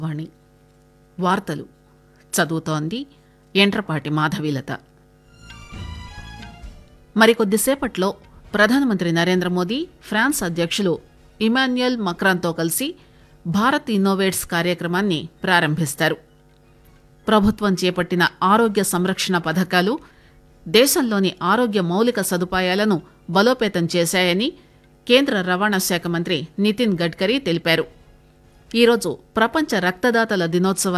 వాణి వార్తలు చదువుతోంది ఎంట్రపాటి మాధవీలత మరికొద్దిసేపట్లో ప్రధానమంత్రి నరేంద్ర మోదీ ఫ్రాన్స్ అధ్యక్షులు ఇమాన్యుయల్ మక్రాన్తో కలిసి భారత్ ఇన్నోవేట్స్ కార్యక్రమాన్ని ప్రారంభిస్తారు ప్రభుత్వం చేపట్టిన ఆరోగ్య సంరక్షణ పథకాలు దేశంలోని ఆరోగ్య మౌలిక సదుపాయాలను బలోపేతం చేశాయని కేంద్ర రవాణా శాఖ మంత్రి నితిన్ గడ్కరీ తెలిపారు ఈరోజు ప్రపంచ రక్తదాతల దినోత్సవాన్ని